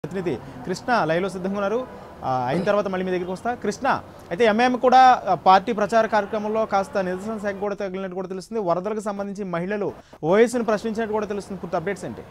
ప్రతినిధి కృష్ణ లైవ్లో సిద్ధంగా ఉన్నారు ఆ, అయిన తర్వాత మళ్ళీ మీ దగ్గరికి వస్తా కృష్ణ అయితే ఎంఐఎం కూడా ఆ, పార్టీ ప్రచార కార్యక్రమంలో కాస్త నిరసన శాఖ కూడా తగిలినట్టు కూడా తెలుస్తుంది వరదలకు సంబంధించి మహిళలు ఓఎస్ను ప్రశ్నించినట్టు కూడా తెలుస్తుంది పూర్తి అప్డేట్స్ ఏంటి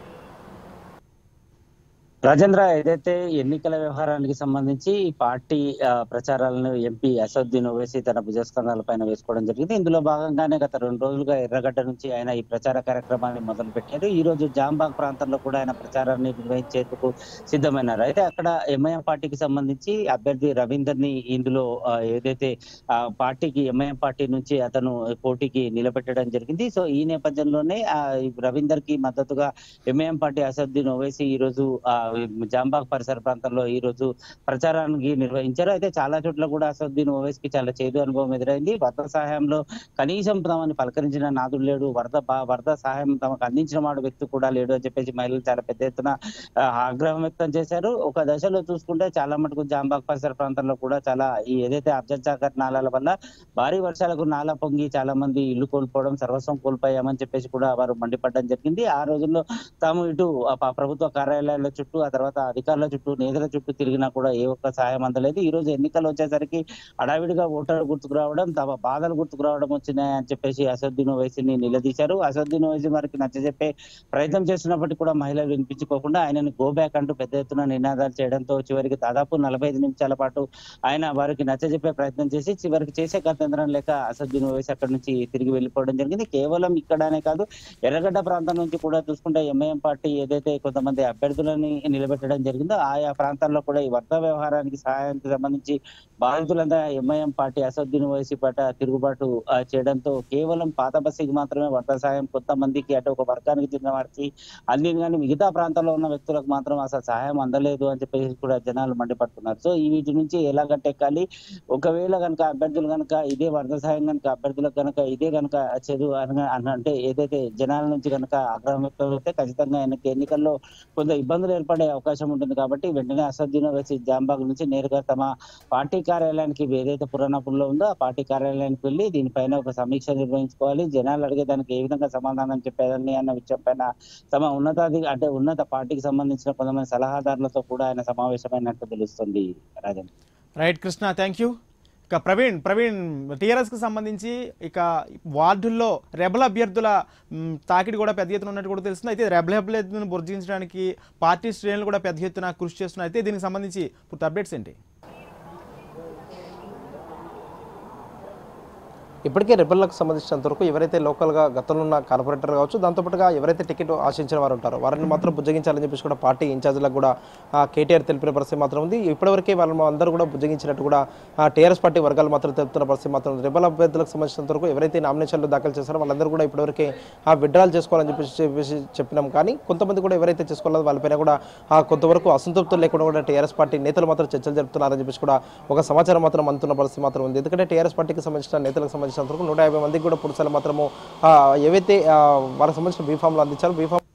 రాజేంద్ర ఏదైతే ఎన్నికల వ్యవహారానికి సంబంధించి ఈ పార్టీ ఆ, ప్రచారాలను ఎంపీ అసదుద్దీన్ ఓవైసీ తన భుజస్కంధాల పైన వేసుకోవడం జరిగింది ఇందులో భాగంగానే గత రెండు రోజులుగా ఎర్రగడ్డ నుంచి ఆయన ఈ ప్రచార కార్యక్రమాన్ని మొదలు పెట్టారు ఈ రోజు జాంబాగ్ ప్రాంతంలో కూడా ఆయన ప్రచారాన్ని నిర్వహించేందుకు సిద్ధమైనారు అయితే అక్కడ ఎంఐఎం పార్టీకి సంబంధించి అభ్యర్థి రవీందర్ ని ఇందులో ఆ, ఏదైతే ఆ పార్టీకి ఎంఐఎం పార్టీ నుంచి అతను పోటీకి నిలబెట్టడం జరిగింది సో ఈ నేపథ్యంలోనే ఆ రవీందర్ కి మద్దతుగా ఎంఐఎం పార్టీ అసదుద్దీన్ ఓవైసీ ఈ రోజు ఆ, జాంబాగ్ పరిసర ప్రాంతంలో ఈ రోజు ప్రచారానికి నిర్వహించారు అయితే చాలా చోట్ల కూడా అసదుద్దీన్ ఓవైసీకి చాలా చేదు అనుభవం ఎదురైంది వరద సహాయంలో కనీసం తమని పలకరించిన నాదుడు లేడు వరద బా- వరద సహాయం తమకు అందించిన వాడు వ్యక్తి కూడా లేడు అని చెప్పేసి మహిళలు చాలా పెద్ద ఎత్తున ఆ, ఆగ్రహం వ్యక్తం చేశారు ఒక దశలో చూసుకుంటే చాలా మటుకు జాంబాగ్ పరిసర ప్రాంతంలో కూడా చాలా ఈ ఏదైతే అబ్జద్ సాగర్ నాలాల వల్ల భారీ వర్షాలకు నాలా పొంగి చాలా మంది ఇల్లు కోల్పోవడం సర్వస్వం కోల్పోయామని చెప్పేసి కూడా వారు మండిపడడం జరిగింది ఆ రోజుల్లో తాము ఇటు ఆ ప- ప్రభుత్వ కార్యాలయాల చుట్టూ ఆ తర్వాత అధికారుల చుట్టూ నేతల చుట్టూ తిరిగినా కూడా ఏ ఒక్క సహాయం అందలేదు ఈ రోజు ఎన్నికలు వచ్చేసరికి హడావిడిగా ఓటర్లు గుర్తుకు రావడం తమ బాధలు గుర్తుకు రావడం వచ్చినాయి అని చెప్పేసి అసదుద్దీన్ ఓవైసీని నిలదీశారు అసదుద్దీన్ ఓవైసీ వారికి నచ్చజెప్పే ప్రయత్నం చేస్తున్నప్పటికీ కూడా మహిళలు వినిపించుకోకుండా ఆయనను గో బ్యాక్ అంటూ పెద్ద ఎత్తున నినాదాలు చేయడంతో చివరికి దాదాపు నలభై ఐదు నిమిషాల పాటు ఆయన వారికి నచ్చజెప్పే ప్రయత్నం చేసి చివరికి చేసే గత్యంతరం లేక అసదుద్దీన్ ఓవైసీ అక్కడి నుంచి తిరిగి వెళ్ళిపోవడం జరిగింది కేవలం ఇక్కడనే కాదు ఎర్రగడ్డ ప్రాంతం నుంచి కూడా చూసుకుంటే ఎంఐఎం పార్టీ ఏదైతే కొంతమంది అభ్యర్థులని నిలబెట్టడం జరిగిందో ఆయా ప్రాంతాల్లో కూడా ఈ వరద వ్యవహారానికి సహాయానికి సంబంధించి బాధితులంతా ఎంఐఎం పార్టీ అసదుద్దీన్ ఓవైసీ పట్ల తిరుగుబాటు ఆ, చేయడంతో కేవలం పాత బస్సుకి మాత్రమే వరద సహాయం కొంతమందికి అటు ఒక వర్గానికి చెందిన వారికి అందింది కానీ మిగతా ప్రాంతాల్లో ఉన్న వ్యక్తులకు మాత్రం అసలు సహాయం అందలేదు అని చెప్పేసి కూడా జనాలు మండిపడుతున్నారు సో ఈ వీటి నుంచి ఎలా గట్టెక్కాలి ఒకవేళ కనుక అభ్యర్థులు కనుక ఇదే వరద సహాయం కనుక అభ్యర్థులకు కనుక ఇదే కనుక చదువు అనగా అన- అంటే ఏదైతే జనాల నుంచి కనుక ఆగ్రహం వ్యక్తం అయితే ఖచ్చితంగా ఆయనకి ఎన్నికల్లో కొంత ఇబ్బందులు ఏర్పడే అవకాశం ఉంటుంది కాబట్టి వెంటనే అసదుద్దీన్ వేసి జాంబాగ్ నుంచి నేరుగా తమ పార్టీ కార్యాలయానికి ఏదైతే పురాణపుల్లో ఉందో ఆ పార్టీ కార్యాలయానికి వెళ్ళి దీనిపైన ఒక సమీక్ష నిర్వహించుకోవాలి జనాలు అడిగే దానికి ఏ విధంగా సమాధానం చెప్పేదని అన్న విషయం పైన తమ ఉన్నతాధి అంటే ఉన్నత పార్టీకి సంబంధించిన కొంతమంది సలహాదారులతో కూడా ఆయన సమావేశమైనట్టు తెలుస్తుంది Rajan right Krishna thank you ఇక ప్రవీణ్ ప్రవీణ్ టీఆర్ఎస్కి సంబంధించి ఇక వార్డుల్లో రెబల్ అభ్యర్థుల మ్, తాకిడి కూడా పెద్ద ఎత్తున ఉన్నట్టు కూడా తెలుస్తుంది అయితే రెబల్ అభ్యర్థులను బుర్జించడానికి పార్టీ శ్రేణులు కూడా పెద్ద ఎత్తున కృషి చేస్తున్నాయి అయితే దీనికి సంబంధించి పూర్తి అప్డేట్స్ ఏంటి ఇప్పటికే రెబల్లకు సంబంధించినంత వరకు ఎవరైతే లోకల్గా గతంలో ఉన్న కార్పొరేటర్ కావచ్చు దాంతోపాటుగా ఎవరైతే టికెట్ ఆశించిన వారు ఉంటారో వారిని మాత్రం బుజ్జగించాలని చెప్పేసి కూడా పార్టీ ఇన్ఛార్జీలకు కూడా ఆ, కేటీఆర్ తెలిపిన పరిస్థితి మాత్రం ఉంది ఇప్పటివరకే వాళ్ళు అందరూ కూడా బుజ్జగించినట్టు కూడా ఆ, టీఆర్ఎస్ పార్టీ వర్గాలు మాత్రం తెలుపుతున్న పరిస్థితి మాత్రం ఉంది. రెబల్ అభ్యర్థులకు సంబంధించినంత వరకు ఎవరైతే నామినేషన్లు దాఖలు చేశారో వాళ్ళందరూ కూడా ఇప్పటివరకే ఆ విడ్రాల్ చేసుకోవాలని చెప్పేసి చెప్పేసి చెప్పినాం కానీ కొంతమంది కూడా ఎవరైతే చేసుకోవాలో వాళ్ళపైన కూడా ఆ కొంతవరకు అసంతృప్తులు లేకుండా కూడా టీఆర్ఎస్ పార్టీ నేతలు మాత్రం చర్చలు జరుపుతున్నారని చెప్పేసి కూడా ఒక సమాచారం మాత్రం అందుతున్న పరిస్థితి మాత్రం ఉంది ఎందుకంటే టీఆర్ఎస్ పార్టీకి సంబంధించిన నేతలకు సంబంధించినంత వరకు నూట యాభై మందికి కూడా పురుషులు మాత్రము ఆ, ఏవైతే ఆ, వారికి సంబంధించిన బీఫామ్లు అందించారో బీఫామ్